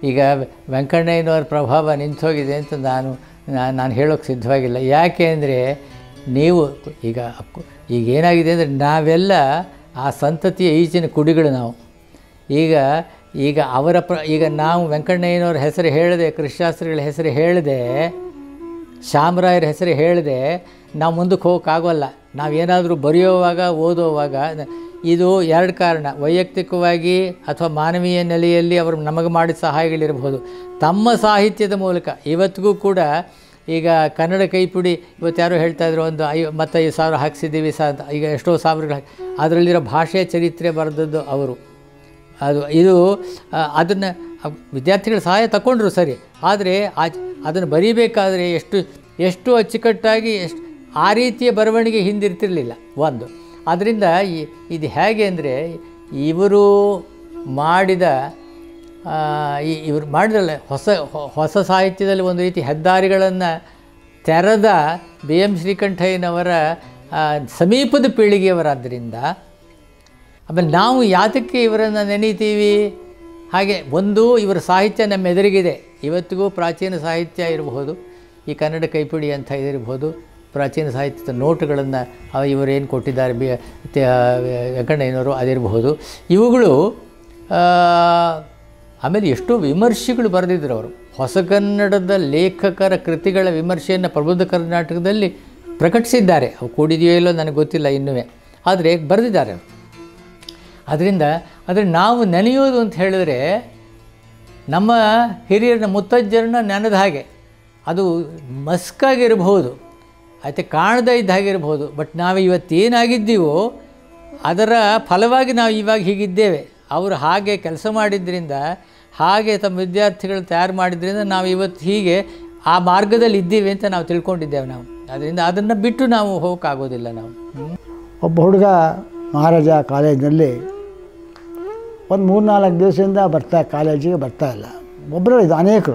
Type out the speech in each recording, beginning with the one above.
ಈಗ ವೆಂಕಣ್ಣಯ್ಯನವ್ರ ಪ್ರಭಾವ ನಿಂತೋಗಿದೆ ಅಂತ ನಾನು ನಾ- ನಾನು ಹೇಳೋಕ್ಕೆ ಸಿದ್ಧವಾಗಿಲ್ಲ ಯಾಕೆ ಅಂದರೆ ನೀವು ಈಗ ಅಕ್ಕು- ಈಗ ಏನಾಗಿದೆ ಅಂದರೆ ನಾವೆಲ್ಲ ಆ ಸಂತತಿಯ ಈಚಿನ ಕುಡಿಗಳು ನಾವು ಈಗ ಈಗ ಅವರ ಪ್ರ ಈಗ ನಾವು ವೆಂಕಣ್ಣಯ್ಯನವ್ರ ಹೆಸರು ಹೇಳದೆ ಕೃಷ್ಣಾಸ್ತ್ರಿಗಳ ಹೆಸರು ಹೇಳದೆ ಶಾಮರಾಯರ ಹೆಸರು ಹೇಳದೆ ನಾವು ಮುಂದಕ್ಕೆ ಹೋಗೋಕ್ಕಾಗೋಲ್ಲ ನಾವೇನಾದರೂ ಬರೆಯೋವಾಗ ಓದೋವಾಗ ಇದು ಎರಡು ಕಾರಣ ವೈಯಕ್ತಿಕವಾಗಿ ಅಥವಾ ಮಾನವೀಯ ನೆಲೆಯಲ್ಲಿ ಅವರು ನಮಗೆ ಮಾಡಿದ ಸಹಾಯಗಳಿರಬಹುದು ತಮ್ಮ ಸಾಹಿತ್ಯದ ಮೂಲಕ ಇವತ್ತಿಗೂ ಕೂಡ ಈಗ ಕನ್ನಡ ಕೈಪುಡಿ ಇವತ್ತು ಯಾರೋ ಹೇಳ್ತಾ ಇದ್ರು ಒಂದು ಐ ಮತ್ತೈದು ಸಾವಿರ ಹಾಕ್ಸಿದ್ದೀವಿ ಸಾ ಅಂತ ಈಗ ಎಷ್ಟೋ ಸಾವಿರಗಳು ಹಾಕಿ ಅದರಲ್ಲಿರೋ ಭಾಷೆಯ ಚರಿತ್ರೆ ಬರೆದದ್ದು ಅವರು ಅದು ಇದು ಅದನ್ನು ವಿದ್ಯಾರ್ಥಿಗಳ ಸಹಾಯ ತಗೊಂಡ್ರು ಸರಿ ಆದರೆ ಆ ಅದನ್ನು ಬರೀಬೇಕಾದ್ರೆ ಎಷ್ಟು ಎಷ್ಟು ಅಚ್ಚುಕಟ್ಟಾಗಿ ಎಷ್ಟು ಆ ರೀತಿಯ ಬರವಣಿಗೆ ಹಿಂದಿರ್ತಿರಲಿಲ್ಲ ಒಂದು ಅದರಿಂದ ಈ- ಇದು ಹೇಗೆ ಅಂದರೆ ಇವರು ಮಾಡಿದ ಆ, ಈ ಇವರು ಮಾಡಿದ್ರಲ್ಲ ಹೊಸ ಹೊ- ಹೊಸ ಸಾಹಿತ್ಯದಲ್ಲಿ ಒಂದು ರೀತಿ ಹೆದ್ದಾರಿಗಳನ್ನು ತೆರೆದ ಬಿ ಎಂ ಶ್ರೀಕಂಠಯ್ಯನವರ ಆ, ಸಮೀಪದ ಪೀಳಿಗೆಯವರಾದ್ದರಿಂದ ಆಮೇಲೆ ನಾವು ಯಾತಕ್ಕೆ ಇವರನ್ನು ನೆನೀತೀವಿ ಹಾಗೆ ಒಂದು ಇವರ ಸಾಹಿತ್ಯ ನಮ್ಮ ಎದುರಿಗಿದೆ ಇವತ್ತಿಗೂ ಪ್ರಾಚೀನ ಸಾಹಿತ್ಯ ಇರಬಹುದು ಈ ಕನ್ನಡ ಕೈಪಿಡಿ ಅಂತ ಇದಿರಬಹುದು ಪ್ರಾಚೀನ ಸಾಹಿತ್ಯದ ನೋಟುಗಳನ್ನು ಇವರೇನು ಕೊಟ್ಟಿದ್ದಾರೆ ಬಿ ತೆ- ವೆಂಕಣ್ಣಯ್ಯನವರು ಅದಿರಬಹುದು ಇವುಗಳು ಆ, ಆಮೇಲೆ ಎಷ್ಟೋ ವಿಮರ್ಶೆಗಳು ಬರೆದಿದ್ರು ಅವರು ಹೊಸಗನ್ನಡದ ಲೇಖಕರ ಕೃತಿಗಳ ವಿಮರ್ಶೆಯನ್ನು ಪ್ರಬುದ್ಧ ಕರ್ನಾಟಕದಲ್ಲಿ ಪ್ರಕಟಿಸಿದ್ದಾರೆ ಅವು ಕೂಡಿದೆಯೋ ಇಲ್ಲೋ ನನಗೆ ಗೊತ್ತಿಲ್ಲ ಇನ್ನೂ ಆದರೆ ಬರೆದಿದ್ದಾರೆ ಅವರು ಅದರಿಂದ ಆದರೆ ನಾವು ನೆನೆಯೋದು ಅಂತ ಹೇಳಿದ್ರೆ ನಮ್ಮ ಹಿರಿಯರನ್ನ ಮುತ್ತಜ್ಜರನ್ನ ನೆನೆದ ಹಾಗೆ ಅದು ಮಸ್ಕಾಗಿರಬಹುದು ಆಯ್ತು ಕಾಣದೇ ಇದ್ದ ಹಾಗೆ ಇರಬಹುದು ಬಟ್ ನಾವು ಇವತ್ತೇನಾಗಿದ್ದೀವೋ ಅದರ ಫಲವಾಗಿ ನಾವು ಇವಾಗ ಹೀಗಿದ್ದೇವೆ ಅವರು ಹಾಗೆ ಕೆಲಸ ಮಾಡಿದ್ರಿಂದ ಹಾಗೆ ತಮ್ಮ ವಿದ್ಯಾರ್ಥಿಗಳು ತಯಾರು ಮಾಡಿದ್ರಿಂದ ನಾವು ಇವತ್ತು ಹೀಗೆ ಆ ಮಾರ್ಗದಲ್ಲಿ ಇದ್ದೀವಿ ಅಂತ ನಾವು ತಿಳ್ಕೊಂಡಿದ್ದೇವೆ ನಾವು ಅದರಿಂದ ಅದನ್ನು ಬಿಟ್ಟು ನಾವು ಹೋಗೋಕ್ಕಾಗೋದಿಲ್ಲ ನಾವು ಹ್ಮ್. ಒಬ್ಬ ಹುಡುಗ ಮಹಾರಾಜ ಕಾಲೇಜಿನಲ್ಲಿ ಒಂದು ಮೂರು ನಾಲ್ಕು ದಿವಸದಿಂದ ಬರ್ತಾ ಕಾಲೇಜಿಗೆ ಬರ್ತಾ ಇಲ್ಲ ಒಬ್ಬರು ಇದು ಅನೇಕರು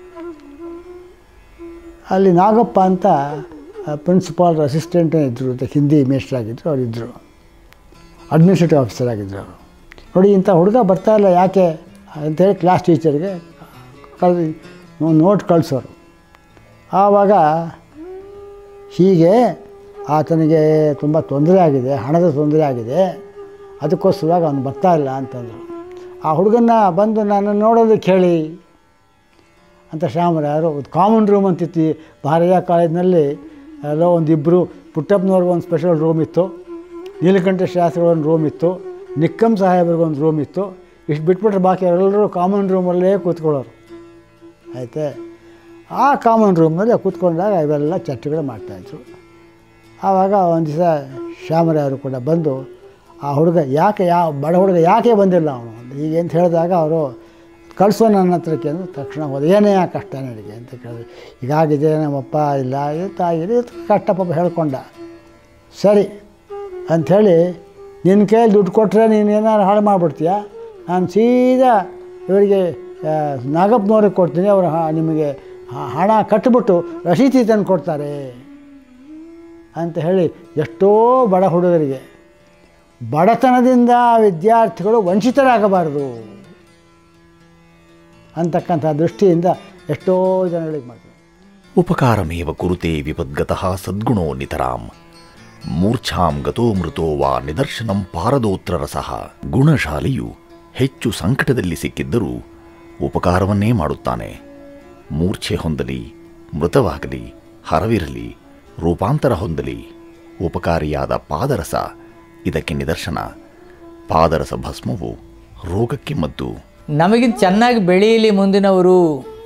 ಅಲ್ಲಿ ನಾಗಪ್ಪ ಅಂತ ಪ್ರಿನ್ಸಿಪಾಲ್ ಅಸಿಸ್ಟೆಂಟ್ ಇದ್ದರು ಮತ್ತು ಹಿಂದಿ ಮೇಸ್ಟ್ರ್ ಆಗಿದ್ದರು ಅವರಿದ್ದರು ಅಡ್ಮಿನಿಸ್ಟ್ರೇಟಿವ್ ಆಫೀಸರ್ ಆಗಿದ್ದರು ಅವರು ನೋಡಿ ಇಂಥ ಹುಡುಗ ಬರ್ತಾ ಇಲ್ಲ ಯಾಕೆ ಅಂತೇಳಿ ಕ್ಲಾಸ್ ಟೀಚರ್ಗೆ ಕಳ್ ನೋಟ್ ಕಳಿಸೋರು ಆವಾಗ ಹೀಗೆ ಆತನಿಗೆ ತುಂಬ ತೊಂದರೆ ಆಗಿದೆ ಹಣದ ತೊಂದರೆ ಆಗಿದೆ ಅದಕ್ಕೋಸ್ಕರವಾಗಿ ಅವನು ಬರ್ತಾ ಇಲ್ಲ ಅಂತಂದರು ಆ ಹುಡುಗನ್ನ ಬಂದು ನಾನು ನೋಡೋದಕ್ಕೆ ಹೇಳಿ ಅಂತ ಶ್ಯಾಮರಾಯರು ಒಂದು ಕಾಮನ್ ರೂಮ್ ಅಂತಿತ್ತು ಈ ಮಹಾರಾಜ ಕಾಲೇಜಿನಲ್ಲಿ ಎಲ್ಲೋ ಒಂದಿಬ್ಬರು ಪುಟ್ಟಪ್ಪನವ್ರಿಗೆ ಒಂದು ಸ್ಪೆಷಲ್ ರೂಮ್ ಇತ್ತು ನೀಲಕಂಠ ಶಾಸ್ತ್ರಿಗಳ ಒಂದು ರೂಮ್ ಇತ್ತು ನಿಕ್ಕಂ ಸಾಹೇಬ್ರಿಗೆ ಒಂದು ರೂಮ್ ಇತ್ತು ಇಷ್ಟು ಬಿಟ್ಬಿಟ್ರೆ ಬಾಕಿ ಎಲ್ಲರೂ ಕಾಮನ್ ರೂಮಲ್ಲೇ ಕೂತ್ಕೊಳ್ಳೋರು ಆಯಿತೆ ಆ ಕಾಮನ್ ರೂಮ್ನಲ್ಲಿ ಕೂತ್ಕೊಂಡಾಗ ಇವೆಲ್ಲ ಚರ್ಚೆಗಳು ಮಾಡ್ತಾಯಿದ್ರು ಆವಾಗ ಒಂದು ದಿವಸ ಶ್ಯಾಮರಾಯರು ಕೂಡ ಬಂದು ಆ ಹುಡುಗ ಯಾಕೆ ಯಾವ ಬಡ ಹುಡುಗ ಯಾಕೆ ಬಂದಿಲ್ಲ ಅವನು ಹೀಗೆ ಅಂತ ಹೇಳಿದಾಗ ಅವರು ಕಳಿಸೋ ನನ್ನ ಹತ್ರಕ್ಕೆ ಅಂದ್ರೆ ತಕ್ಷಣ ಹೋದ ಏನೇ ಆ ಕಷ್ಟ ನನಗೆ ಅಂತ ಕೇಳಿದ್ರು ಹೀಗಾಗಿದೆ ನಮ್ಮಪ್ಪ ಇಲ್ಲ ಇದು ಆಗಿದೆ ಇದು ಕಷ್ಟ ಪಾಪ ಹೇಳ್ಕೊಂಡ ಸರಿ ಅಂಥೇಳಿ ನಿನ್ನ ಕೈಯಲ್ಲಿ ದುಡ್ಡು ಕೊಟ್ಟರೆ ನೀನು ಏನಾರು ಹಾಳು ಮಾಡಿಬಿಡ್ತೀಯ ನಾನು ಸೀದಾ ಇವರಿಗೆ ಆ, ನಾಗಪ್ಪನವ್ರಿಗೆ ಕೊಡ್ತೀನಿ ಅವರು ಹ- ನಿಮಗೆ ಹ- ಹಣ ಕಟ್ಟಿಬಿಟ್ಟು ರಸೀತಿ ತಂದು ಕೊಡ್ತಾರೆ ಅಂತ ಹೇಳಿ ಎಷ್ಟೋ ಬಡ ಹುಡುಗರಿಗೆ ಬಡತನದಿಂದ ವಿದ್ಯಾರ್ಥಿಗಳು ವಂಚಿತರಾಗಬಾರದು ಅಂತಕ್ಕಂಥ ದೃಷ್ಟಿಯಿಂದ ಎಷ್ಟೋ ಜನಗಳಿಗೆ ಮಾಡ್ತಾರೆ ಉಪಕಾರಮೇವ ಕುರುತೆ ವಿಪದ್ಗತಃ ಸದ್ಗುಣೋ ನಿತರಾಂ ಮೂರ್ಛಾಂ ಗತೋ ಮೃತೋ ವಾ ನಿದರ್ಶನಂ ಪಾರದೋತ್ರ ರಸಃ ಗುಣಶಾಲಿಯು ಹೆಚ್ಚು ಸಂಕಟದಲ್ಲಿ ಸಿಕ್ಕಿದ್ದರೂ ಉಪಕಾರವನ್ನೇ ಮಾಡುತ್ತಾನೆ ಮೂರ್ಛೆ ಹೊಂದಲಿ ಮೃತವಾಗಲಿ ಹರವಿರಲಿ ರೂಪಾಂತರ ಹೊಂದಲಿ ಉಪಕಾರಿಯಾದ ಪಾದರಸ ಇದಕ್ಕೆ ನಿದರ್ಶನ ಪಾದರಸ ಭಸ್ಮವು ರೋಗಕ್ಕೆ ಮದ್ದು ನಮಗಿಂತ ಚೆನ್ನಾಗಿ ಬೆಳೆಯಲಿ ಮುಂದಿನವರು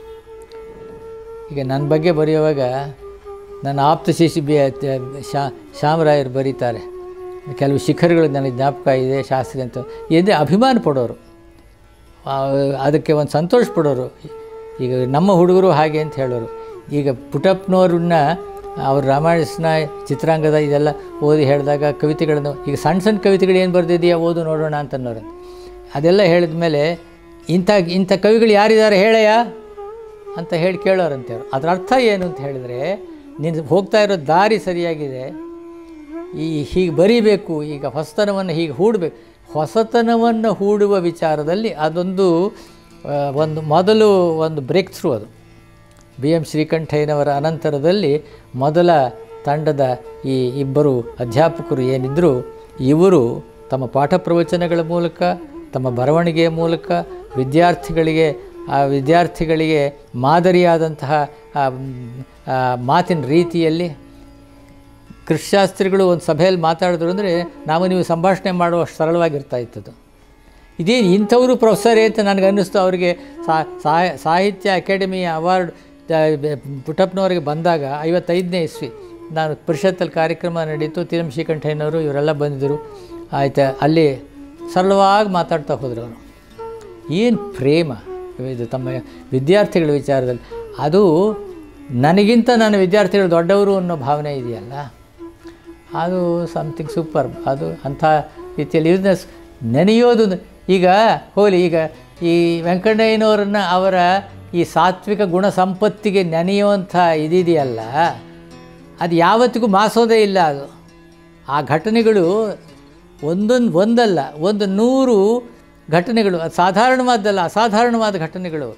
ಈಗ ನನ್ನ ಬಗ್ಗೆ ಬರೆಯುವಾಗ ನನ್ನ ಆಪ್ತ ಶಿಶಿ ಬಿ ಶಾ ಶ್ಯಾಮರಾಯರು ಬರೀತಾರೆ ಕೆಲವು ಶಿಖರಗಳು ನನಗೆ ಜ್ಞಾಪಕ ಇದೆ ಶಾಸ್ತ್ರಿ ಅಂತ ಎದೆ ಅಭಿಮಾನ ಪಡೋರು ಆ, ಅದಕ್ಕೆ ಒಂದು ಸಂತೋಷ ಪಡೋರು ಈಗ ನಮ್ಮ ಹುಡುಗರು ಹಾಗೆ ಅಂತ ಹೇಳೋರು ಈಗ ಪುಟಪ್ಪನವ್ರನ್ನ ಅವ್ರ ರಾಮಾಯಣ ಚಿತ್ರಾಂಗದ ಇದೆಲ್ಲ ಓದಿ ಹೇಳಿದಾಗ ಕವಿತೆಗಳನ್ನು ಈಗ ಸಣ್ಣ ಸಣ್ಣ ಕವಿತೆಗಳು ಏನು ಬರೆದಿದೆಯಾ ಓದು ನೋಡೋಣ ಅಂತ ಅನ್ನೋರು ಅದೆಲ್ಲ ಹೇಳಿದ ಮೇಲೆ ಇಂಥ ಇಂಥ ಕವಿಗಳು ಯಾರಿದ್ದಾರೆ ಹೇಳಯ್ಯ ಅಂತ ಹೇಳಿ ಕೇಳೋರಂತೆ ಅವ್ರು ಅದರ ಅರ್ಥ ಏನು ಅಂತ ಹೇಳಿದರೆ ನೀನು ಹೋಗ್ತಾ ಇರೋ ದಾರಿ ಸರಿಯಾಗಿದೆ ಈ ಹೀಗೆ ಬರೀಬೇಕು ಈಗ ಹೊಸತನವನ್ನು ಹೀಗೆ ಹೂಡಬೇಕು ಹೊಸತನವನ್ನು ಹೂಡುವ ವಿಚಾರದಲ್ಲಿ ಅದೊಂದು ಆ, ಒಂದು ಮೊದಲು ಒಂದು ಬ್ರೇಕ್ ಥ್ರೂ ಅದು ಬಿ ಎಂ ಶ್ರೀಕಂಠಯ್ಯನವರ ಅನಂತರದಲ್ಲಿ ಮೊದಲ ತಂಡದ ಈ ಇಬ್ಬರು ಅಧ್ಯಾಪಕರು ಏನಿದ್ದರು ಇವರು ತಮ್ಮ ಪಾಠ ಪ್ರವಚನಗಳ ಮೂಲಕ ತಮ್ಮ ಬರವಣಿಗೆಯ ಮೂಲಕ ವಿದ್ಯಾರ್ಥಿಗಳಿಗೆ ಆ ವಿದ್ಯಾರ್ಥಿಗಳಿಗೆ ಮಾದರಿಯಾದಂತಹ ಆ, ಮ್, ಆ, ಮಾತಿನ ರೀತಿಯಲ್ಲಿ ಕೃಷಿಶಾಸ್ತ್ರಿಗಳು ಒಂದು ಸಭೆಯಲ್ಲಿ ಮಾತಾಡಿದ್ರು ಅಂದರೆ ನಾವು ನೀವು ಸಂಭಾಷಣೆ ಮಾಡುವಷ್ಟು ಸರಳವಾಗಿರ್ತಾ ಇತ್ತದು ಇದೇನು ಇಂಥವರು ಪ್ರೊಫೆಸರೇ ಅಂತ ನನಗೆ ಅನ್ನಿಸ್ತು ಅವರಿಗೆ ಸಾಹಿ ಸಾಹಿತ್ಯ ಅಕಾಡೆಮಿ ಅವಾರ್ಡ್ ಪುಟ್ಟಪ್ಪನವರಿಗೆ ಬಂದಾಗ ಐವತ್ತೈದನೇ ಇಸ್ವಿ ನಾನು ಪರಿಷತ್ತಲ್ಲಿ ಕಾರ್ಯಕ್ರಮ ನಡೀತು ತಿರಂ ಶ್ರೀಕಂಠಯ್ಯನವರು ಇವರೆಲ್ಲ ಬಂದಿದ್ದರು ಆಯ್ತಾ ಅಲ್ಲಿ ಸರಳವಾಗಿ ಮಾತಾಡ್ತಾ ಹೋದರು ಅವರು ಏನು ಪ್ರೇಮ ಇದು ತಮ್ಮ ವಿದ್ಯಾರ್ಥಿಗಳ ವಿಚಾರದಲ್ಲಿ ಅದು ನನಗಿಂತ ನನ್ನ ವಿದ್ಯಾರ್ಥಿಗಳು ದೊಡ್ಡವರು ಅನ್ನೋ ಭಾವನೆ ಇದೆಯಲ್ಲ ಅದು ಸಮಥಿಂಗ್ ಸೂಪರ್ ಅದು ಅಂಥ ರೀತಿಯಲ್ಲಿ ಇದನ್ನ ಸ್- ನೆನೆಯೋದು ಈಗ ಹೋಲಿ ಈಗ ಈ ವೆಂಕಣ್ಣಯ್ಯನವರನ್ನ ಅವರ ಈ ಸಾತ್ವಿಕ ಗುಣ ಸಂಪತ್ತಿಗೆ ನೆನೆಯುವಂಥ ಇದಿದೆಯಲ್ಲ ಅದು ಯಾವತ್ತಿಗೂ ಮಾಸೋದೇ ಇಲ್ಲ ಅದು ಆ ಘಟನೆಗಳು ಒಂದೊಂದು ಒಂದಲ್ಲ ಒಂದು ನೂರು ಘಟನೆಗಳು ಅದು ಸಾಧಾರಣವಾದ್ದಲ್ಲ ಅಸಾಧಾರಣವಾದ ಘಟನೆಗಳು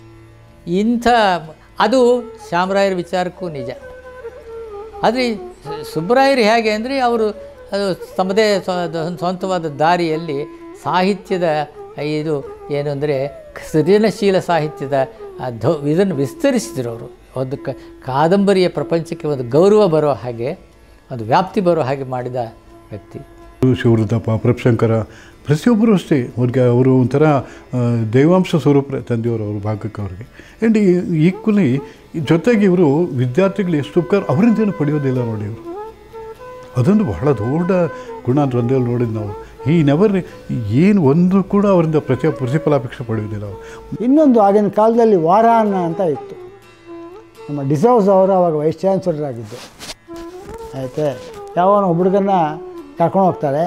ಇಂಥ ಅದು ಶ್ಯಾಮರಾಯರ ವಿಚಾರಕ್ಕೂ ನಿಜ ಆದರೆ ಸುಬ್ಬರಾಯರು ಹೇಗೆ ಅಂದರೆ ಅವರು ಅದು ತಮ್ಮದೇ ಸ್ವ- ಸ್ವಂತವಾದ ದಾರಿಯಲ್ಲಿ ಸಾಹಿತ್ಯದ ಇದು ಏನು ಅಂದರೆ ಸೃಜನಶೀಲ ಸಾಹಿತ್ಯದ ಆ ಧೋ ಇದನ್ನು ವಿಸ್ತರಿಸಿದರು ಅವರು ಒಂದು ಕ ಕಾದಂಬರಿಯ ಪ್ರಪಂಚಕ್ಕೆ ಒಂದು ಗೌರವ ಬರೋ ಹಾಗೆ ಒಂದು ವ್ಯಾಪ್ತಿ ಬರೋ ಹಾಗೆ ಮಾಡಿದ ವ್ಯಕ್ತಿ ಶಿವರುದ್ರಪ್ಪ ಪ್ರಭಶಂಕರ ಪ್ರತಿಯೊಬ್ಬರು ಅಷ್ಟೇ ಅವ್ರಿಗೆ ಅವರು ಒಂಥರ ಆ, ದೈವಾಂಶ ಸ್ವರೂಪ ತಂದೆಯವರು ಅವ್ರ ಭಾಗಕ್ಕೆ ಅವ್ರಿಗೆ ಆ್ಯಂಡ್ ಈಕ್ವಲಿ ಜೊತೆಗೆ ಇವರು ವಿದ್ಯಾರ್ಥಿಗಳು ಎಷ್ಟು ಉಪಕಾರ ಅವರಿಂದ ಏನು ಪಡೆಯೋದಿಲ್ಲ ನೋಡಿ ಇವರು ಅದೊಂದು ಬಹಳ ದೊಡ್ಡ ಗುಣ ಅಂತ ಒಂದೇ ನೋಡಿದ್ದು ನಾವು ಈ ನೆವರ್ ಏನು ಒಂದು ಕೂಡ ಅವರಿಂದ ಪ್ರತಿ ಪ್ರತಿಫಲಾಪೇಕ್ಷೆ ಪಡೆಯೋದಿಲ್ಲ ಅವರು ಇನ್ನೊಂದು ಆಗಿನ ಕಾಲದಲ್ಲಿ ವಾರಾನ್ನ ಅಂತ ಇತ್ತು ನಮ್ಮ ಡಿಸೌಸ್ ಅವರು ಅವಾಗ ವೈಸ್ ಚಾನ್ಸಲರ್ ಆಗಿದ್ದು ಆಯ್ತೆ ಯಾವನ ಹುಡುಗನ್ನ ಕರ್ಕೊಂಡು ಹೋಗ್ತಾರೆ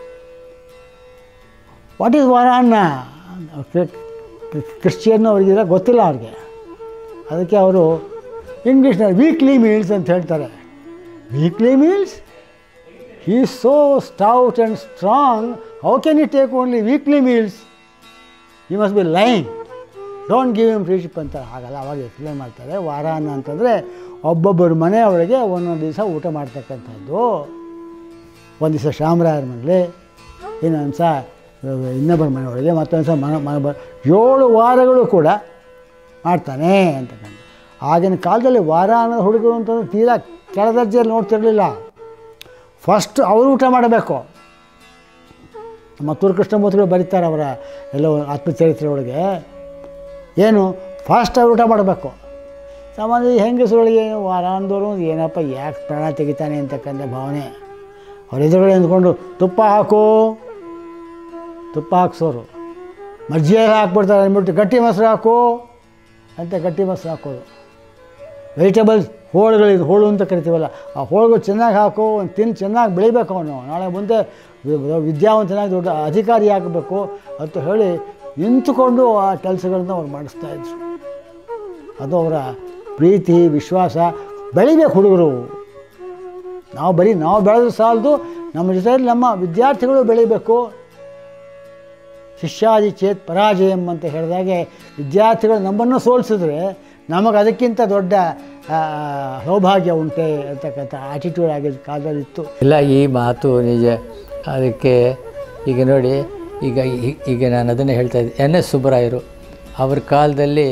ವಾಟ್ ಈಸ್ ವಾರಾನ್ನ ಕ್ರಿಶ್ಚಿಯನ್ ಅವ್ರಿಗಿದ್ರೆ ಗೊತ್ತಿಲ್ಲ ಅವ್ರಿಗೆ ಅದಕ್ಕೆ ಅವರು ಇಂಗ್ಲೀಷ್ನಲ್ಲಿ ವೀಕ್ಲಿ ಮೀಲ್ಸ್ ಅಂತ ಹೇಳ್ತಾರೆ weekly meals he so stout and strong how can you take only weekly meals you must be line don't give him freeship ಅಂತ ಹಾಗಲ್ಲ ಅವಾಗ ಎಕ್ಸ್ಪ್ಲೇನ್ ಮಾಡ್ತಾರೆ ವಾರಾನ್ನ ಅಂತಂದರೆ ಒಬ್ಬೊಬ್ಬರ ಮನೆ ಒಳಗೆ ಒಂದೊಂದು ದಿವಸ ಊಟ ಮಾಡ್ತಕ್ಕಂಥದ್ದು ಒಂದು ದಿವಸ ಶಾಮರಾಯರ ಮನೇಲಿ ಇನ್ನೊಂದು ದಿವಸ ಇನ್ನೊಬ್ಬರ ಮನೆ ಒಳಗೆ ಮತ್ತೊಂದು ದಿವಸ ಮನೆ ಮನೆ ಬ ಏಳು ವಾರಗಳು ಕೂಡ ಮಾಡ್ತಾನೆ ಅಂತಕ್ಕಂಥ ಆಗಿನ ಕಾಲದಲ್ಲಿ ವಾರ ಅನ್ನೋ ಹುಡುಗರು ಅಂತಂದ್ರೆ ತೀರಾ ಕೆಳದರ್ಜೆಯಲ್ಲಿ ನೋಡ್ತಿರಲಿಲ್ಲ ಫಸ್ಟ್ ಅವರು ಊಟ ಮಾಡಬೇಕು ಮತ್ತೂರು ಕೃಷ್ಣಮೂರ್ತಿಗಳು ಬರೀತಾರೆ ಅವರ ಎಲ್ಲೋ ಆತ್ಮಚರಿತ್ರೆ ಒಳಗೆ ಏನು ಫಾಸ್ಟ್ ಊಟ ಮಾಡಬೇಕು ಸಾಮಾನ್ಯ ಹೆಂಗಸರುಗಳಿಗೆ ವಾರ ಅಂದವರು ಏನಪ್ಪ ಯಾಕೆ ಪ್ರಾಣ ತೆಗಿತಾನೆ ಅಂತಕ್ಕಂಥ ಭಾವನೆ ಅವ್ರ ಎದುರುಗಡೆ ನಿಂತ್ಕೊಂಡು ತುಪ್ಪ ಹಾಕು ತುಪ್ಪ ಹಾಕ್ಸೋರು ಮಜ್ಜಿಗೆ ಹಾಕ್ಬಿಡ್ತಾರೆ ಅಂದ್ಬಿಟ್ಟು ಗಟ್ಟಿ ಮೊಸರು ಹಾಕು ಅಂತ ಗಟ್ಟಿ ಮೊಸರು ಹಾಕೋದು ವೆಜಿಟೇಬಲ್ಸ್ ಹೋಳುಗಳಿದು ಹೋಳು ಅಂತ ಕರಿತೀವಲ್ಲ ಆ ಹೋಳುಗಳು ಚೆನ್ನಾಗಿ ಹಾಕು ಒಂದು ತಿಂದು ಚೆನ್ನಾಗಿ ಬೆಳಿಬೇಕು ಅವನು ನಾಳೆ ಮುಂದೆ ವಿ- ವಿದ್ಯಾವಂತನಾಗಿ ದೊಡ್ಡ ಅಧಿಕಾರಿ ಆಗಬೇಕು ಅಂತ ಹೇಳಿ ನಿಂತುಕೊಂಡು ಆ ಕೆಲಸಗಳನ್ನ ಅವ್ರು ಮಾಡಿಸ್ತಾ ಇದ್ರು ಅದು ಅವರ ಪ್ರೀತಿ ವಿಶ್ವಾಸ ಬೆಳಿಬೇಕು ಹುಡುಗರು ನಾವು ಬರೀ ನಾವು ಬೆಳೆದ್ರೆ ಸಾಲದು ನಮ್ಮ ಜೊತೆಯಲ್ಲಿ ನಮ್ಮ ವಿದ್ಯಾರ್ಥಿಗಳು ಬೆಳಿಬೇಕು ಶಿಷ್ಯಾದಿ ಚೇತ್ ಪರಾಜಯಂ ಅಂತ ಹೇಳಿದಾಗೆ ವಿದ್ಯಾರ್ಥಿಗಳು ನಮ್ಮನ್ನು ಸೋಲಿಸಿದ್ರೆ ನಮಗೆ ಅದಕ್ಕಿಂತ ದೊಡ್ಡ ಆ, ಸೌಭಾಗ್ಯ ಉಂಟೆ ಅಂತಕ್ಕಂಥ ಆಟಿಟ್ಯೂಡ್ ಆಗಿದ್ದ ಕಾಲದಲ್ಲಿ ಇತ್ತು ಇಲ್ಲ ಈ ಮಾತು ನಿಜ ಅದಕ್ಕೆ ಈಗ ನೋಡಿ ಈಗ ಈ- ಈಗ ನಾನು ಅದನ್ನೇ ಹೇಳ್ತಾ ಇದ್ದೆ ಎನ್ ಎಸ್ ಸುಬ್ಬರಾಯರು ಅವ್ರ ಕಾಲದಲ್ಲಿ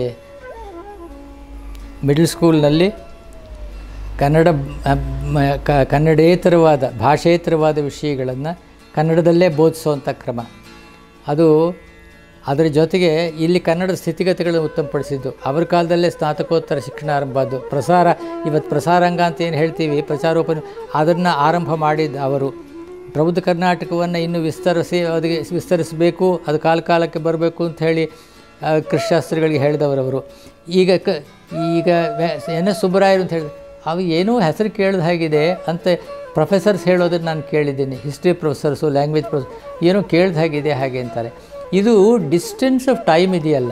ಮಿಡ್ಲ್ ಸ್ಕೂಲ್ನಲ್ಲಿ ಕನ್ನಡ ಮ- ಮ- ಕ- ಕನ್ನಡೇತರವಾದ ಭಾಷೇತರವಾದ ವಿಷಯಗಳನ್ನು ಕನ್ನಡದಲ್ಲೇ ಬೋಧಿಸುವಂಥ ಕ್ರಮ ಅದು ಅದರ ಜೊತೆಗೆ ಇಲ್ಲಿ ಕನ್ನಡದ ಸ್ಥಿತಿಗತಿಗಳನ್ನು ಉತ್ತಮಪಡಿಸಿದ್ದು ಅವ್ರ ಕಾಲದಲ್ಲೇ ಸ್ನಾತಕೋತ್ತರ ಶಿಕ್ಷಣ ಆರಂಭ ಆದ್ದು ಪ್ರಸಾರ ಇವತ್ತು ಪ್ರಸಾರಾಂಗ ಅಂತ ಏನು ಹೇಳ್ತೀವಿ ಪ್ರಚಾರೋಪನ ಅದನ್ನು ಆರಂಭ ಮಾಡಿದ್ದು ಅವರು ಪ್ರಬುದ್ಧ ಕರ್ನಾಟಕವನ್ನು ಇನ್ನೂ ವಿಸ್ತರಿಸಿ ಅದಕ್ಕೆ ವಿಸ್ತರಿಸಬೇಕು ಅದು ಕಾಲ ಕಾಲಕ್ಕೆ ಬರಬೇಕು ಅಂತ ಹೇಳಿ ಆ, ಕೃಷಿಶಾಸ್ತ್ರಿಗಳಿಗೆ ಹೇಳಿದವರವರು ಈಗ ಕ ಈಗ ಎನ್ ಎಸ್ ಸುಬ್ಬರಾಯರು ಅಂತ ಹೇಳಿದ್ರು ಅವು ಏನೂ ಹೆಸರು ಕೇಳಿದ ಹಾಗಿದೆ ಅಂತ ಪ್ರೊಫೆಸರ್ಸ್ ಹೇಳೋದನ್ನು ನಾನು ಕೇಳಿದ್ದೀನಿ ಹಿಸ್ಟ್ರಿ ಪ್ರೊಫೆಸರ್ಸು ಲ್ಯಾಂಗ್ವೇಜ್ ಪ್ರೊಫೆಸರ್ ಏನೋ ಕೇಳಿದ ಹಾಗಿದೆ ಹಾಗೆ ಅಂತಾರೆ ಇದು ಡಿಸ್ಟೆನ್ಸ್ ಆಫ್ ಟೈಮ್ ಇದೆಯಲ್ಲ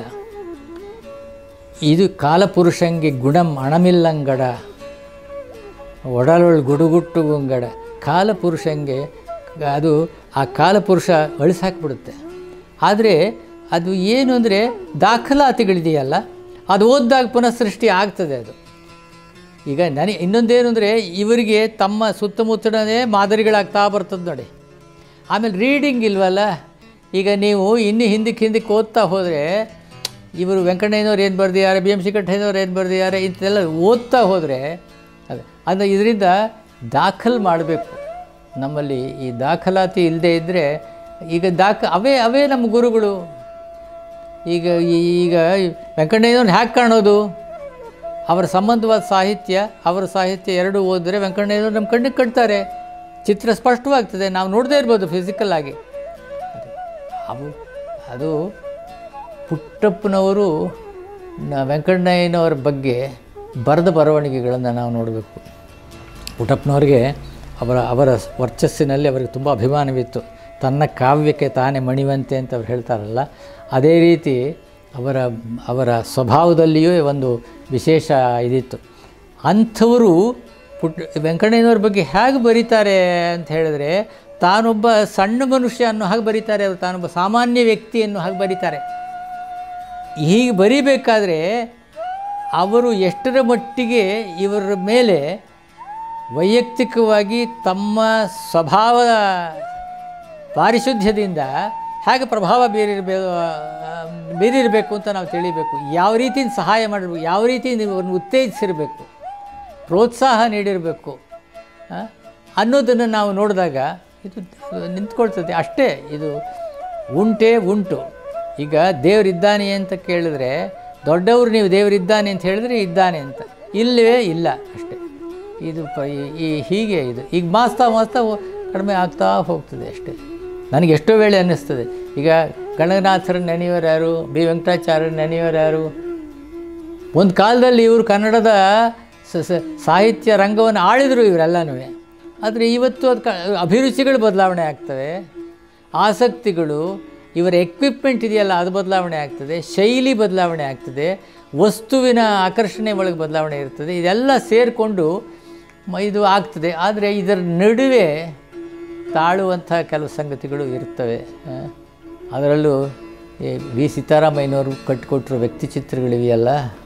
ಇದು ಕಾಲಪುರುಷಂಗೆ ಗುಣಂ ಅಣಮಿಲ್ಲಂಗಡ ಒಡಲೊಳ್ ಗುಡುಗುಟ್ಟು ಗುಂಗಡ ಕಾಲಪುರುಷಂಗೆ ಅದು ಆ ಕಾಲಪುರುಷ ಅಳಿಸಾಕ್ಬಿಡುತ್ತೆ ಆದರೆ ಅದು ಏನು ಅಂದರೆ ದಾಖಲಾತಿಗಳಿದೆಯಲ್ಲ ಅದು ಓದಿದಾಗ ಪುನಃ ಸೃಷ್ಟಿ ಆಗ್ತದೆ ಅದು ಈಗ ನನಗೆ ಇನ್ನೊಂದೇನು ಅಂದರೆ ಇವರಿಗೆ ತಮ್ಮ ಸುತ್ತಮುತ್ತಲೇ ಮಾದರಿಗಳಾಗ್ತಾ ಬರ್ತದೆ ನೋಡಿ ಆಮೇಲೆ ರೀಡಿಂಗ್ ಇಲ್ವಲ್ಲ ಈಗ ನೀವು ಇನ್ನು ಹಿಂದಕ್ಕೆ ಹಿಂದಕ್ಕೆ ಓದ್ತಾ ಹೋದರೆ ಇವರು ವೆಂಕಣ್ಣಯ್ಯನವ್ರು ಏನು ಬರೆದಿದ್ದಾರೆ ಬಿ ಎಮ್ ಸಿ ಕಟ್ಟಯ್ಯನವ್ರು ಏನು ಬರೆದಿದ್ದಾರೆ ಇಂಥೆಲ್ಲ ಓದ್ತಾ ಹೋದರೆ ಅದು ಅಂದರೆ ಇದರಿಂದ ದಾಖಲು ಮಾಡಬೇಕು ನಮ್ಮಲ್ಲಿ ಈ ದಾಖಲಾತಿ ಇಲ್ಲದೆ ಇದ್ದರೆ ಈಗ ದಾಖ ಅವೇ ಅವೇ ನಮ್ಮ ಗುರುಗಳು ಈಗ ಈ- ಈಗ ವೆಂಕಣ್ಣಯ್ಯನವ್ರನ್ನ ಹ್ಯಾಕೆ ಕಾಣೋದು ಅವರ ಸಂಬಂಧವಾದ ಸಾಹಿತ್ಯ ಅವರ ಸಾಹಿತ್ಯ ಎರಡು ಓದಿದ್ರೆ ವೆಂಕಣ್ಣಯ್ಯನವ್ರು ನಮ್ಮ ಕಣ್ಣಿಗೆ ಕಟ್ತಾರೆ ಚಿತ್ರ ಸ್ಪಷ್ಟವಾಗ್ತದೆ ನಾವು ನೋಡದೇ ಇರ್ಬೋದು ಫಿಸಿಕಲ್ ಆಗಿ ಅವು ಅದು ಪುಟ್ಟಪ್ಪನವರು ನ- ವೆಂಕಣ್ಣಯ್ಯನವರ ಬಗ್ಗೆ ಬರೆದ ಬರವಣಿಗೆಗಳನ್ನು ನಾವು ನೋಡಬೇಕು ಪುಟ್ಟಪ್ಪನವ್ರಿಗೆ ಅವರ ಅವರ ವರ್ಚಸ್ಸಿನಲ್ಲಿ ಅವರಿಗೆ ತುಂಬ ಅಭಿಮಾನವಿತ್ತು ತನ್ನ ಕಾವ್ಯಕ್ಕೆ ತಾನೇ ಮಣಿವಂತೆ ಅಂತ ಅವ್ರು ಹೇಳ್ತಾರಲ್ಲ ಅದೇ ರೀತಿ ಅವರ ಅವರ ಸ್ವಭಾವದಲ್ಲಿಯೂ ಒಂದು ವಿಶೇಷ ಇದಿತ್ತು ಅಂಥವರು ಪುಟ್ ವೆಂಕಣ್ಣಯ್ಯನವ್ರ ಬಗ್ಗೆ ಹೇಗೆ ಬರೀತಾರೆ ಅಂತ ಹೇಳಿದ್ರೆ ತಾನೊಬ್ಬ ಸಣ್ಣ ಮನುಷ್ಯ ಅನ್ನೋ ಹಾಗೆ ಬರೀತಾರೆ ಅವರು ತಾನೊಬ್ಬ ಸಾಮಾನ್ಯ ವ್ಯಕ್ತಿ ಅನ್ನೋ ಹಾಗೆ ಬರೀತಾರೆ ಹೀಗೆ ಬರಿಬೇಕಾದ್ರೆ ಅವರು ಎಷ್ಟರ ಮಟ್ಟಿಗೆ ಇವರ ಮೇಲೆ ವೈಯಕ್ತಿಕವಾಗಿ ತಮ್ಮ ಸ್ವಭಾವದ ಪಾರಿಶುದ್ಧ್ಯದಿಂದ ಹೇಗೆ ಪ್ರಭಾವ ಬೀರಿರಬೇಕು ಬೀರಿರಬೇಕು ಅಂತ ನಾವು ತಿಳಿಬೇಕು ಯಾವ ರೀತಿಯಿಂದ ಸಹಾಯ ಮಾಡಬೇಕು ಯಾವ ರೀತಿಯಿಂದ ಇವ್ರನ್ನ ಉತ್ತೇಜಿಸಿರಬೇಕು ಪ್ರೋತ್ಸಾಹ ನೀಡಿರಬೇಕು ಆ, ಅನ್ನೋದನ್ನು ನಾವು ನೋಡಿದಾಗ ಇದು ನಿಂತ್ಕೊಳ್ತದೆ ಅಷ್ಟೇ ಇದು ಉಂಟೇ ಉಂಟು ಈಗ ದೇವರಿದ್ದಾನೆ ಅಂತ ಕೇಳಿದ್ರೆ ದೊಡ್ಡವರು ನೀವು ದೇವರಿದ್ದಾನೆ ಅಂತ ಹೇಳಿದ್ರೆ ಇದ್ದಾನೆ ಅಂತ ಇಲ್ಲವೇ ಇಲ್ಲ ಅಷ್ಟೇ ಇದು ಪ ಈ- ಈ ಹೀಗೆ ಇದು ಈಗ ಮಾಸ್ತಾ ಮಾಸ್ತಾ ಹೋ- ಕಡಿಮೆ ಆಗ್ತಾ ಹೋಗ್ತದೆ ಅಷ್ಟೇ ನನಗೆ ಎಷ್ಟೋ ವೇಳೆ ಅನ್ನಿಸ್ತದೆ ಈಗ ಗಣನಾಥರ ನೆನೆಯೋರು ಯಾರು ಬಿ ವೆಂಕಟಾಚಾರ್ಯ ನೆನೆಯೋರು ಯಾರು ಒಂದು ಕಾಲದಲ್ಲಿ ಇವರು ಕನ್ನಡದ ಸ- ಸ- ಸಾಹಿತ್ಯ ರಂಗವನ್ನು ಆಳಿದರು ಇವರೆಲ್ಲನೂ ಆದರೆ ಇವತ್ತು ಅದು ಕ ಅಭಿರುಚಿಗಳು ಬದಲಾವಣೆ ಆಗ್ತವೆ ಆಸಕ್ತಿಗಳು ಇವರ ಎಕ್ವಿಪ್ಮೆಂಟ್ ಇದೆಯಲ್ಲ ಅದು ಬದಲಾವಣೆ ಆಗ್ತದೆ ಶೈಲಿ ಬದಲಾವಣೆ ಆಗ್ತದೆ ವಸ್ತುವಿನ ಆಕರ್ಷಣೆ ಒಳಗೆ ಬದಲಾವಣೆ ಇರ್ತದೆ ಇದೆಲ್ಲ ಸೇರಿಕೊಂಡು ಇದು ಆಗ್ತದೆ ಆದರೆ ಇದರ ನಡುವೆ ತಾಳುವಂಥ ಕೆಲವು ಸಂಗತಿಗಳು ಇರ್ತವೆ ಆ, ಅದರಲ್ಲೂ ಈ ವಿ ಸೀತಾರಾಮಯ್ಯನವರು ಕಟ್ಟಿಕೊಟ್ಟಿರೋ ವ್ಯಕ್ತಿ ಚಿತ್ರಗಳಿವೆಯಲ್ಲ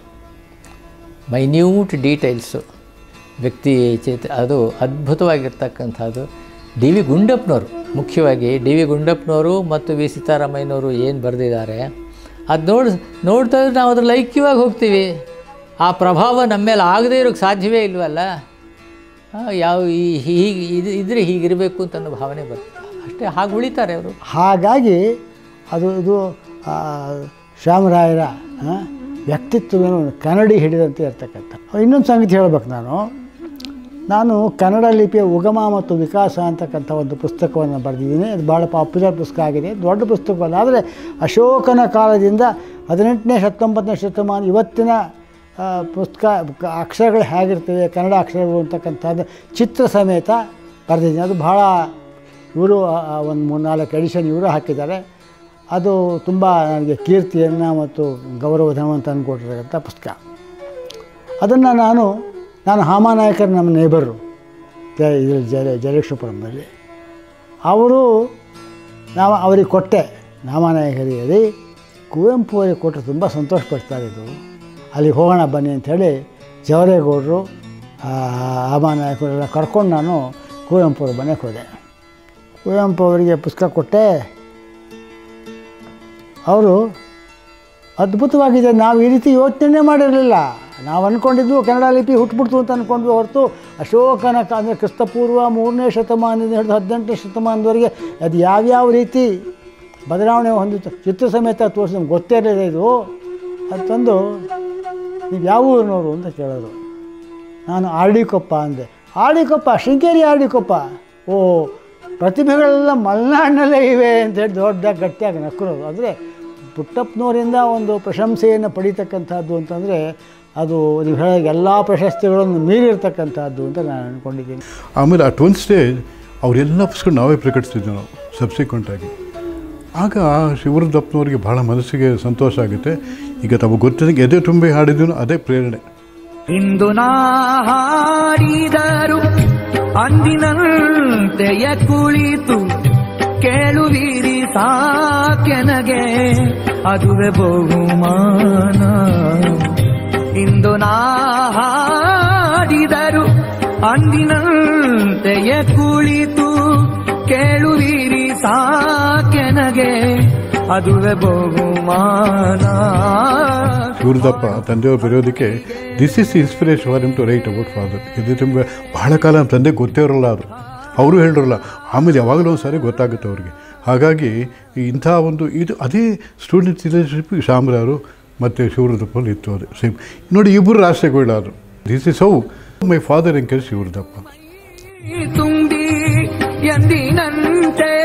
ಮೈನ್ಯೂಟ್ ಡೀಟೇಲ್ಸು ವ್ಯಕ್ತಿ ಚೇತ ಅದು ಅದ್ಭುತವಾಗಿರ್ತಕ್ಕಂಥದ್ದು ಡಿ ವಿ ಗುಂಡಪ್ಪನವರು ಮುಖ್ಯವಾಗಿ ಡಿ ವಿ ಗುಂಡಪ್ಪನವರು ಮತ್ತು ವಿ ಸೀತಾರಾಮಯ್ಯನವರು ಏನು ಬರೆದಿದ್ದಾರೆ ಅದು ನೋಡಿ ನೋಡ್ತಾ ಇದ್ರೆ ನಾವು ಅದ್ರಲ್ಲಿ ಐಕ್ಯವಾಗಿ ಹೋಗ್ತೀವಿ ಆ ಪ್ರಭಾವ ನಮ್ಮ ಮೇಲೆ ಆಗದೇ ಇರೋಕ್ಕೆ ಸಾಧ್ಯವೇ ಇಲ್ವಲ್ಲ ಆ, ಯಾವ ಈ ಹೀಗೆ ಇದು ಇದ್ರೆ ಹೀಗಿರಬೇಕು ಅಂತ ಅನ್ನೋ ಭಾವನೆ ಬರುತ್ತೆ ಅಷ್ಟೇ ಹಾಗೆ ಉಳಿತಾರೆ ಅವರು ಹಾಗಾಗಿ ಅದು ಇದು ಆ, ಶ್ಯಾಮರಾಯರ ಆ, ವ್ಯಕ್ತಿತ್ವವನ್ನು ಕನ್ನಡಿ ಹಿಡಿದಂತೆ ಇರ್ತಕ್ಕಂಥ ಇನ್ನೊಂದು ಸಂಗತಿ ಹೇಳ್ಬೇಕು ನಾನು ನಾನು ಕನ್ನಡ ಲಿಪಿಯ ಉಗಮ ಮತ್ತು ವಿಕಾಸ ಅಂತಕ್ಕಂಥ ಒಂದು ಪುಸ್ತಕವನ್ನು ಬರೆದಿದ್ದೀನಿ ಅದು ಭಾಳ ಪಾಪ್ಯುಲರ್ ಪುಸ್ತಕ ಆಗಿದೆ ದೊಡ್ಡ ಪುಸ್ತಕವಲ್ಲ ಆದರೆ ಅಶೋಕನ ಕಾಲದಿಂದ ಹದಿನೆಂಟನೇ ಹತ್ತೊಂಬತ್ತನೇ ಶತಮಾನ ಇವತ್ತಿನ ಆ, ಪುಸ್ತಕ ಕ- ಅಕ್ಷರಗಳು ಹೇಗಿರ್ತವೆ ಕನ್ನಡ ಅಕ್ಷರಗಳು ಅಂತಕ್ಕಂಥದ್ದು ಚಿತ್ರ ಸಮೇತ ಬರೆದಿದ್ದೀನಿ ಅದು ಭಾಳ ಇವರು ಒಂದು ಮೂರ್ನಾಲ್ಕು ಎಡಿಷನ್ ಇವರು ಹಾಕಿದ್ದಾರೆ ಅದು ತುಂಬ ನನಗೆ ಕೀರ್ತಿಯನ್ನು ಮತ್ತು ಗೌರವಧನವನ್ನು ತಂದುಕೊಟ್ಟಿರ್ತಕ್ಕಂಥ ಪುಸ್ತಕ ಅದನ್ನು ನಾನು ನಾನು ಹಾಮಾನಾಯಕರು ನಮ್ಮ ನೇಬರು ಇದು ಜಲ ಜಲೇಶ್ವರಪುರಮಲ್ಲಿ ಅವರು ನಾವು ಅವರಿಗೆ ಕೊಟ್ಟೆ ನಾಮನಾಯಕರಿಗೆ ಹೇಳಿ ಕುವೆಂಪು ಅವರಿಗೆ ಕೊಟ್ಟರೆ ತುಂಬ ಸಂತೋಷ ಪಡ್ತಾರೆ ಇದು ಅಲ್ಲಿಗೆ ಹೋಗೋಣ ಬನ್ನಿ ಅಂಥೇಳಿ ಜವರೇಗೌಡರು ಹಾಮಾನಾಯಕರೆಲ್ಲ ಕರ್ಕೊಂಡು ನಾನು ಕುವೆಂಪು ಅವ್ರ ಮನೆಗೆ ಹೋದೆ ಕುವೆಂಪು ಅವರಿಗೆ ಪುಸ್ತಕ ಕೊಟ್ಟೆ ಅವರು ಅದ್ಭುತವಾಗಿದೆ ನಾವು ಈ ರೀತಿ ಯೋಚನೆ ಮಾಡಿರಲಿಲ್ಲ ನಾವು ಅಂದ್ಕೊಂಡಿದ್ವು ಕನ್ನಡ ಲಿಪಿ ಹುಟ್ಬಿಡ್ತು ಅಂತ ಅಂದ್ಕೊಂಡ್ವಿ ಹೊರತು ಅಶೋಕನ ಕ- ಅಂದರೆ ಕ್ರಿಸ್ತಪೂರ್ವ ಮೂರನೇ ಶತಮಾನದಿಂದ ಹಿಡಿದು ಹದಿನೆಂಟನೇ ಶತಮಾನದವರೆಗೆ ಅದು ಯಾವ್ಯಾವ ರೀತಿ ಬದಲಾವಣೆ ಹೊಂದಿತ್ತು ಚಿತ್ರ ಸಮೇತ ತೋರಿಸಿ ನಮ್ಗೆ ಗೊತ್ತೇ ಇರಲಿಲ್ಲ ಇದು ಅದು ತಂದು ನೀವು ಯಾವ ಊರಿನವರು ಅಂತ ಕೇಳೋರು ನಾನು ಆರ್ಡಿಕೊಪ್ಪ ಅಂದೆ ಆರ್ಡಿಕೊಪ್ಪ ಶೃಂಗೇರಿ ಆರ್ಡಿಕೊಪ್ಪ ಓ ಪ್ರತಿಭೆಗಳೆಲ್ಲ ಮಲೆನಾಡಿನಲ್ಲೇ ಇವೆ ಅಂತೇಳಿ ದೊಡ್ಡ ಗಟ್ಟಿಯಾಗಿ ನಕ್ಕರೋದು ಅಂದರೆ ಪುಟ್ಟಪ್ಪನವರಿಂದ ಒಂದು ಪ್ರಶಂಸೆಯನ್ನು ಪಡೀತಕ್ಕಂಥದ್ದು ಅಂತಂದರೆ ಅದು ನೀವು ಹೇಳಿದ ಎಲ್ಲ ಪ್ರಶಸ್ತಿಗಳನ್ನು ಮೀರಿರ್ತಕ್ಕಂಥದ್ದು ಅಂತ ನಾನು ಅಂದ್ಕೊಂಡಿದ್ದೀನಿ ಆಮೇಲೆ ಅಟ್ ಒನ್ ಸ್ಟೇಜ್ ಅವರೆಲ್ಲ ಪುಸ್ತಕ ನಾವೇ ಪ್ರಕಟಿಸ್ತಿದ್ವಿ ನಾವು ಸಬ್ಸಿಕ್ವೆಂಟಾಗಿ ಆಗ ಶಿವರುದ್ರಪ್ಪನವರಿಗೆ ಭಾಳ ಮನಸ್ಸಿಗೆ ಸಂತೋಷ ಆಗುತ್ತೆ ಈಗ ತಮಗೆ ಗೊತ್ತಿದ್ದಂಗೆ ಎದೆ ತುಂಬಿ ಹಾಡಿದ್ರು ಅದೇ ಪ್ರೇರಣೆ ಇಂದು ನಾ ಹಾಡಿದರು ಅಂದಿನಂತೆಯ ಕುಳಿತು ಕೇಳುವಿರಿ ಸಾಕೆನಗೆ ಅದುವೆ ಬಹುಮಾನ ಇಂದು ನಾ ಹಾಡಿದರು ಅಂದಿನಂತೆಯ ಕುಳಿತು ಕೇಳುವಿರಿ ಸಾಕೆನಗೆ ಅದುವೆ ಬಹುಮಾನ ಶಿವರುದಪ್ಪ ತಂದೆಯವರು ಬರೆಯೋದಕ್ಕೆ ದಿಸ್ ಇಸ್ ಇನ್ಸ್ಪಿರೇಷನ್ ಫಾರ್ ನಿಮ್ ಟು ರೈಟ್ ಅಬೌಟ್ ಫಾದರ್ ಇದು ನಿಮ್ಗೆ ಬಹಳ ಕಾಲ ನಮ್ಮ ತಂದೆ ಗೊತ್ತೇ ಇರೋಲ್ಲ ಅದು ಅವರು ಹೇಳಿರಲ್ಲ ಆಮೇಲೆ ಯಾವಾಗಲೂ ಒಂದು ಸಾರಿ ಗೊತ್ತಾಗುತ್ತೆ ಅವ್ರಿಗೆ ಹಾಗಾಗಿ ಇಂಥ ಒಂದು ಇದು ಅದೇ ಸ್ಟೂಡೆಂಟ್ಸ್ ರಿಲೇಷನ್ಶಿಪ್ ಶಾಮರಾರು ಮತ್ತು ಶಿವರುದಪ್ಪಲ್ಲಿ ಇತ್ತು ಅದು ಸೇಮ್ ನೋಡಿ ಇಬ್ಬರು ರಾಷ್ಟ್ರಗಳಾದರು this is how my father ಎಂಕರ್ ಶಿವರುದಪ್ಪ ತುಂಬಿ ಎಂದಿನಂತೆ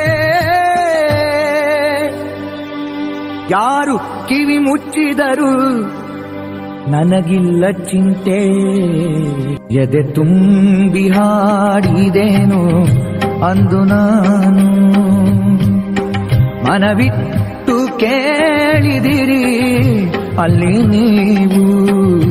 ಯಾರು ಕಿವಿ ಮುಚ್ಚಿದರು ನನಗಿಲ್ಲ ಚಿಂತೆ ಎದೆ ತುಂಬಿ ಹಾಡಿದೇನು ಅಂದು ನಾನು ಮನವಿಟ್ಟು ಕೇಳಿದಿರಿ ಅಲ್ಲಿ ನೀವು